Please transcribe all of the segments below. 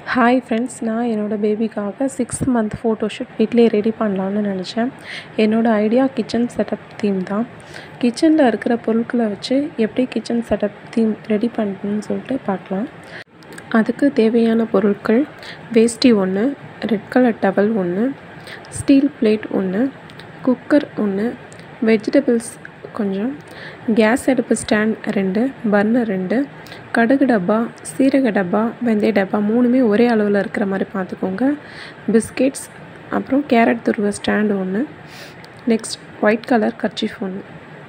hi friends நான் என்னோடய பேபிக்காக சிக்ஸ்த் மந்த் ஃபோட்டோஷூட் வீட்டிலேயே ரெடி பண்ணலான்னு நினச்சேன் என்னோடய ஐடியா கிச்சன் செட்டப் தீம் தான் கிச்சனில் இருக்கிற பொருட்களை வச்சு எப்படி கிச்சன் செட்டப் தீம் ரெடி பண்ணுறதுன்னு சொல்லிட்டு பார்க்கலாம் அதுக்கு தேவையான பொருட்கள் வேஷ்டி ஒன்று ரெட் கலர் டவல் ஒன்று ஸ்டீல் பிளேட் ஒன்று குக்கர் ஒன்று வெஜிடபிள்ஸ் கொஞ்சம் கேஸ் அடுப்பு ஸ்டாண்ட் ரெண்டு பர்னர் ரெண்டு கடுகு டப்பா சீரக டப்பா வெந்தய டப்பா மூணுமே ஒரே அளவில் இருக்கிற மாதிரி பார்த்துக்கோங்க பிஸ்கெட்ஸ் அப்புறம் கேரட் துருவ ஸ்டாண்டு ஒன்று நெக்ஸ்ட் ஒயிட் கலர் கர்ச்சீஃப் ஒன்று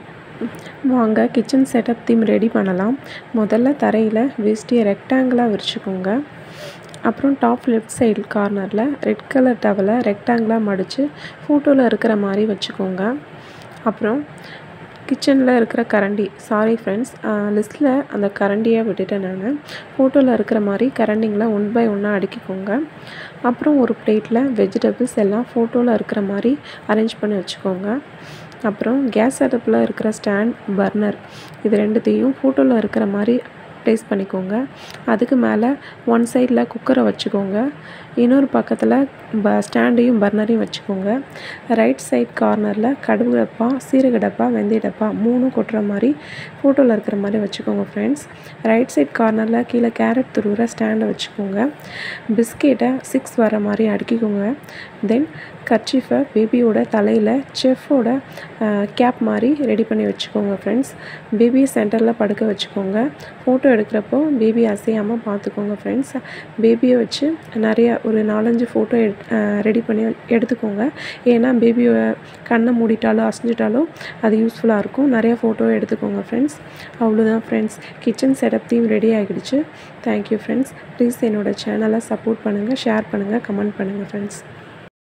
வாங்க கிச்சன் செட்டப் தீம் ரெடி பண்ணலாம் முதல்ல தரையில் வேஷ்டியை ரெக்டாங்கிளாக விரிச்சுக்கோங்க அப்புறம் டாப் லெஃப்ட் சைடு கார்னரில் ரெட் கலர் டவலை ரெக்டாங்கிளாக மடித்து ஃபோட்டோவில் இருக்கிற மாதிரி வச்சுக்கோங்க அப்புறம் கிச்சனில் இருக்கிற கரண்டி சாரி ஃப்ரெண்ட்ஸ் லிஸ்ட்டில் அந்த கரண்டியை விட்டுட்டேன் நான் ஃபோட்டோவில் இருக்கிற மாதிரி கரண்டிங்களை ஒன் பை ஒன்னாக அடுக்கிக்கோங்க அப்புறம் ஒரு பிளேட்டில் வெஜிடபிள்ஸ் எல்லாம் ஃபோட்டோவில் இருக்கிற மாதிரி அரேஞ்ச் பண்ணி வச்சுக்கோங்க அப்புறம் கேஸ் அடுப்பில் இருக்கிற ஸ்டாண்ட் பர்னர் இது ரெண்டுத்தையும் ஃபோட்டோவில் இருக்கிற மாதிரி ப்ளேஸ் பண்ணிக்கோங்க அதுக்கு மேலே ஒன் சைடில் குக்கரை வச்சுக்கோங்க இன்னொரு பக்கத்தில் ப ஸ்டாண்டையும் பர்னரையும் வச்சுக்கோங்க ரைட் சைட் கார்னரில் கடுகு டப்பா சீரக டப்பா வெந்தய டப்பா மூணும் கொட்டுற மாதிரி ஃபோட்டோவில் இருக்கிற மாதிரி வச்சுக்கோங்க ஃப்ரெண்ட்ஸ் ரைட் சைட் கார்னரில் கீழே கேரட் துருவுற ஸ்டாண்டை வச்சுக்கோங்க பிஸ்கெட்டை சிக்ஸ் வர மாதிரி அடுக்கிக்கோங்க தென் கர்ச்சீஃபை பேபியோட தலையில் செஃப்போட கேப் மாதிரி ரெடி பண்ணி வச்சுக்கோங்க ஃப்ரெண்ட்ஸ் பேபியை சென்டரில் படுக்க வச்சுக்கோங்க ஃபோட்டோ எடுக்கிறப்போ பேபி அசையாமல் பார்த்துக்கோங்க ஃப்ரெண்ட்ஸ் பேபியை வச்சு நிறைய ஒரு நாலஞ்சு ஃபோட்டோ எட் ரெடி பண்ணி எடுத்துக்கோங்க ஏன்னா பேபியோட கண்ணை மூடிட்டாலோ அசைஞ்சிட்டாலோ அது யூஸ்ஃபுல்லாக இருக்கும் நிறைய ஃபோட்டோ எடுத்துக்கோங்க ஃப்ரெண்ட்ஸ் அவ்வளோதான் friends kitchen setup theme ready ஆகிடுச்சு தேங்க்யூ ஃப்ரெண்ட்ஸ் ப்ளீஸ் என்னோடய சேனலை சப்போர்ட் பண்ணுங்கள் ஷேர் பண்ணுங்கள் கமெண்ட் பண்ணுங்கள் ஃப்ரெண்ட்ஸ்